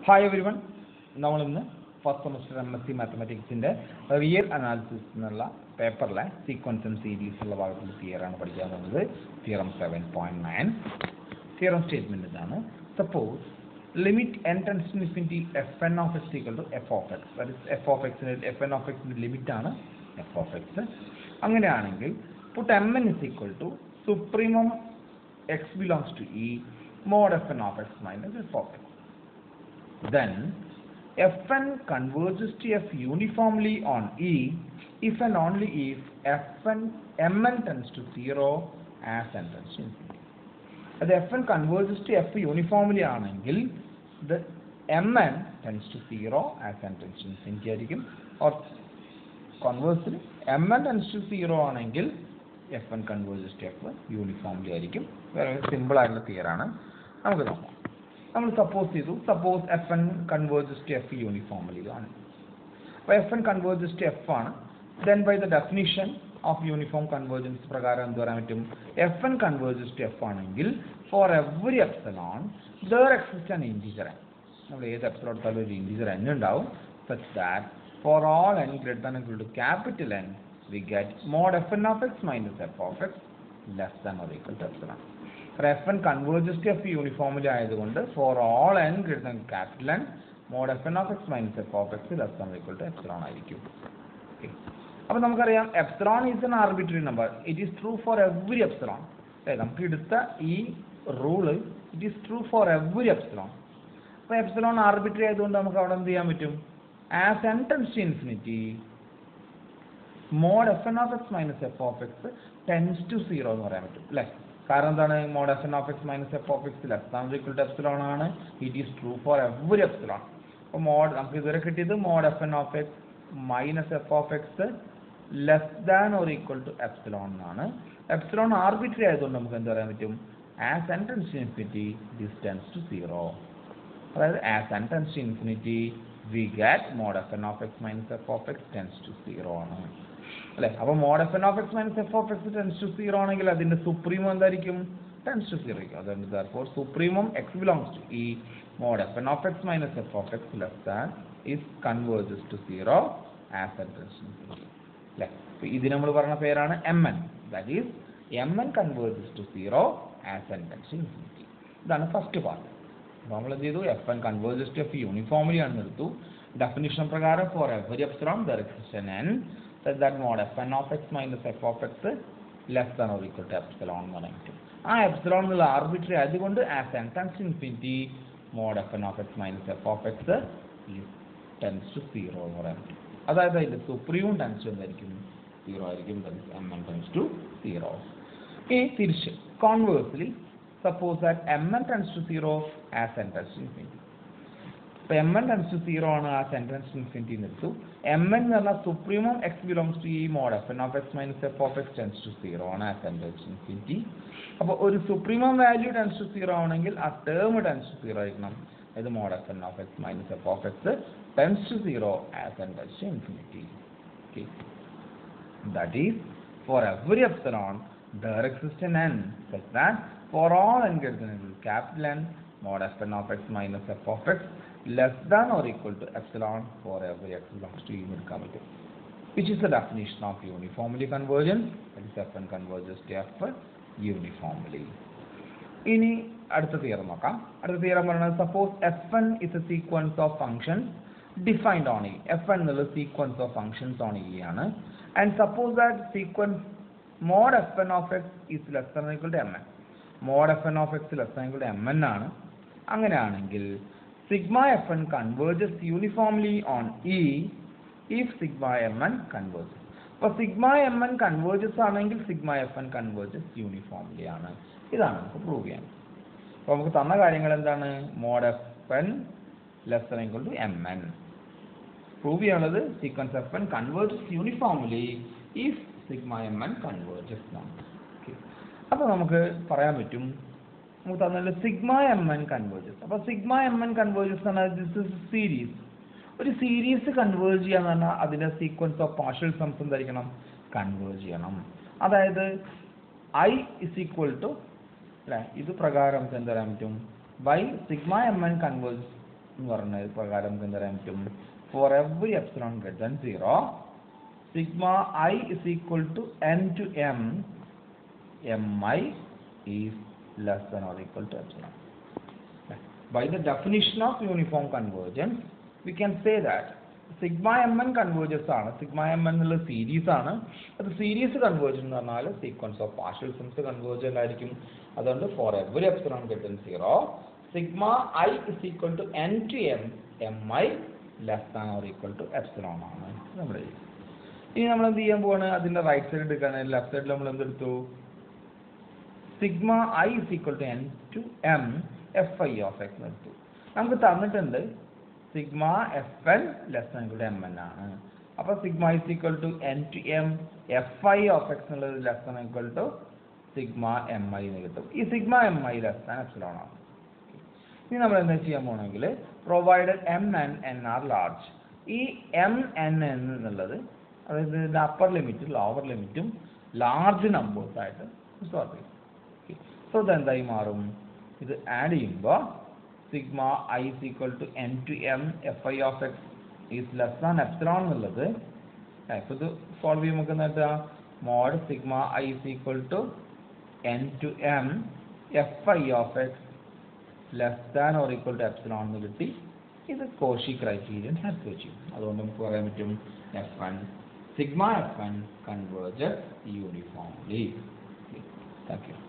Hi everyone നമ്മളിന്ന് first semester M S C മാത്തമാറ്റിക്സിൻ്റെ real analysis എന്നുള്ള പേപ്പറിലെ സീക്വൻസ് ആൻഡ് സീരീസ് ഉള്ള ഭാഗത്തുള്ള തിയറാണ് പഠിക്കാൻ പോകുന്നത് theorem seven point nine theorem statement ഇതാണ് suppose limit n tends to infinity f n of x equal to f of x that is f of എക്സിന് എഫ് എൻ ഓഫ് എക്സിൻ്റെ limit ആണ് f of x അങ്ങനെയാണെങ്കിൽ put m n is equal to supremum x belongs to E mod f n of x minus f of x then Fn converges to F uniformly on E if and only if Fn Mn tends to 0 as n tends to infinity. അത് Fn converges to F uniformly ആണെങ്കിൽ the Mn tends to 0 as n tends to infinity ആയിരിക്കും or conversely Mn tends to 0 ആണെങ്കിൽ Fn converges to F uniformly ആയിരിക്കും വളരെ simple ആയിട്ടുള്ള തിയറാണ് നമുക്ക് നോക്കാം നമ്മൾ സപ്പോസ് ചെയ്തു suppose f n converges to f uniformly ആണ് അപ്പോൾ f n converges to f ആണ് then by the definition of uniform convergence പ്രകാരം എന്ത് പറയാൻ പറ്റും f n converges to f ആണെങ്കിൽ for every epsilon there exist an integer n നമ്മൾ ഏത് എപ്സലോൺ എടുത്താലും ഒരു ഇൻറ്റീജർ എൻ ഉണ്ടാവും such that for all n greater than equal to capital n we get mod f n of x minus f of x less than or equal to epsilon f n converges to f uniformly ആയതുകൊണ്ട് for all n greater than capital n mod f n of x minus f of x less than equal to epsilon ആയിരിക്കും അപ്പോൾ നമുക്കറിയാം epsilon is an arbitrary number it is true for every epsilon അല്ലേ നമുക്ക് എടുത്ത ഈ rule it is true for every epsilon അപ്പോൾ epsilon arbitrary ആയതുകൊണ്ട് നമുക്ക് അവിടെ എന്ത് ചെയ്യാൻ പറ്റും as n tends to infinity mod f n of x minus f of x tends to zero എന്ന് പറയാൻ പറ്റും അല്ലേ കാരണം എന്താണ് mod f n of x minus f of x less than equal to epsilon ആണ് it is true for every epsilon അപ്പോൾ mod നമുക്ക് ഇതുവരെ കിട്ടിയത് mod f n of x minus f of x less than or equal to epsilon എന്നാണ് epsilon arbitrary ആയതുകൊണ്ട് നമുക്ക് എന്ത് പറയാൻ പറ്റും as n tends to infinity distance to zero അതായത് as n tends to infinity we get mod f n of x minus f of x tends to zero ആണ് അല്ലെ അപ്പോൾ mod f n of x minus f of x tends to zero ആണെങ്കിൽ അതിന്റെ supremum എന്തായിരിക്കും tends to zero ആയിരിക്കും അതുകൊണ്ട് therefore supremum x belongs to E mod f n of x minus f of x less than is converges to zero as n tends to infinity അല്ലെ അപ്പോൾ ഇത് നമ്മൾ പറഞ്ഞ പേരാണ് m n that is m n converges to zero as n tends to infinity ഇതാണ് first part അപ്പോൾ നമ്മൾ എന്ത് ചെയ്തു f n converges to f uniformly ആണെന്ന് എടുത്തു ഡെഫിനിഷൻ പ്രകാരം for every epsilon there exists an n such that mod fn of x minus f of x less than or equal to epsilon എന്ന് പറയാൻ പറ്റും ആ എപ്സിലോൺ എന്നുള്ള ആർബിട്രറി ആയതുകൊണ്ട് as n tends infinity mod f n of x minus f of x tends to zero എന്ന് പറയാൻ പറ്റും അതായത് അതിൻ്റെ സുപ്രീം ടെൻസ് എന്തായിരിക്കും സീറോ ആയിരിക്കും m n tends to zero ഇനി തിരിച്ച് conversely suppose that m n tends to zero as n tends to infinity അപ്പോൾ m n tends to zero ആണ് ആ സെൻറ്റൻസ് ഇൻഫിനിറ്റി എന്ന് എടുത്തു എം എൻ എന്ന് പറഞ്ഞാൽ supremum x belongs to E mod f n of x minus f of x tends to zero ആണ് ആ sentence infinity അപ്പോൾ ഒരു supremum value tends to zero ആണെങ്കിൽ ആ ടേം ടെൻസ് ടു സീറോ ആയിരിക്കണം ഇത് mod f n of x minus f of x tends to zero as n tends to infinity okay that is for every epsilon there exists an n such that for all n greater than capital N mod f n of x minus f of x less than or equal to epsilon for every x belongs to E എടുക്കാൻ പറ്റും which is the definition of uniformly convergence that is f n converges to f uniformly ഇനി അടുത്ത theorem നോക്കാം അടുത്ത theorem പറയുന്നത് suppose f n is a sequence of functions defined on E f n എന്നുള്ള sequence of functions on E ആണ് and suppose that sequence mod f n of x is less than equal to m n mod f n of x less than equal to m n ആണ് അങ്ങനെയാണെങ്കിൽ sigma f n converges uniformly on E if sigma m n converges അപ്പോൾ sigma m n converges ആണെങ്കിൽ sigma f n converges uniformly ആണ് ഇതാണ് നമുക്ക് prove ചെയ്യാൻ അപ്പോൾ നമുക്ക് തന്ന കാര്യങ്ങൾ എന്താണ് mod f n less than equal to m n prove ചെയ്യാനുള്ളത് sequence f n converges uniformly if sigma m n converges എന്നാണ് ഓക്കെ അപ്പോൾ നമുക്ക് പറയാൻ പറ്റും നമുക്ക് തന്നത് സിഗ്മ എം എൻ കൺവേർജസ് അപ്പോൾ സിഗ്മ എം എൻ കൺവേർജസ് എന്ന് പറഞ്ഞാൽ ദിസ് ഇസ് സീരീസ് ഒരു സീരീസ് കൺവേർജ് ചെയ്യാന്ന് പറഞ്ഞാൽ അതിൻ്റെ സീക്വൻസ് ഓഫ് പാർഷ്യൽ സംസ് എന്തായിരിക്കണം കൺവേർജ് ചെയ്യണം അതായത് ഐ ഇസ് ഈക്വൽ ടു അല്ലേ ഇത് പ്രകാരം നമുക്ക് എന്ത് പറയാൻ പറ്റും by sigma m n converges എന്ന് പറഞ്ഞ പ്രകാരം നമുക്ക് എന്ത് പറയാൻ പറ്റും for every epsilon greater than zero sigma i is equal to n to m m i is less than or equal to epsilon by the definition of uniform convergence we can say that sigma m n converges ആണ് sigma m n എന്നുള്ള series ആണ് അത് series converge എന്ന് പറഞ്ഞാൽ sequence of partial sums convergent ആയിരിക്കും അതുകൊണ്ട് for every epsilon greater than zero sigma i is equal to n to m m i less than or equal to epsilon ആണ് നമ്മൾ ഇനി നമ്മൾ എന്ത് ചെയ്യാൻ പോവാണ് അതിന്റെ റൈറ്റ് സൈഡ് എടുക്കുകയാണെങ്കിൽ ലെഫ്റ്റ് സൈഡിൽ നമ്മൾ എന്തെടുത്തു sigma i is equal to n to m f i of x എടുത്തു നമുക്ക് തന്നിട്ടുണ്ട് sigma f n less equal to m n ആണ് അപ്പോൾ sigma is equal to n to m f i of x എന്നുള്ളത് less equal to sigma m i എന്ന് കിട്ടും ഈ sigma m i less than epsilon ആണ് ഇനി നമ്മൾ എന്താ ചെയ്യാൻ പോകണമെങ്കിൽ provided m n n are large ഈ എം എൻ എൻ എന്നുള്ളത് അതായത് ഇതിൻ്റെ അപ്പർ ലിമിറ്റും ലോവർ ലിമിറ്റും ലാർജ് നമ്പേഴ്സ് ആയിട്ട് സോർട്ട് ചെയ്യും സോ ഇതെന്തായി മാറും ഇത് ആഡ് ചെയ്യുമ്പോൾ sigma i is equal to n to m f i of x is less than epsilon എന്നുള്ളത് ഇപ്പോൾ ഇത് സോൾവ് ചെയ്യുമ്പോൾ നമുക്ക് എന്താ mod sigma i is equal to n to m f i of x less than or equal to epsilon എന്ന് കിട്ടി ഇത് Cauchy criterion satisfy ചെയ്യും അതുകൊണ്ട് നമുക്ക് പറയാൻ പറ്റും f one sigma f one converges uniformly thank U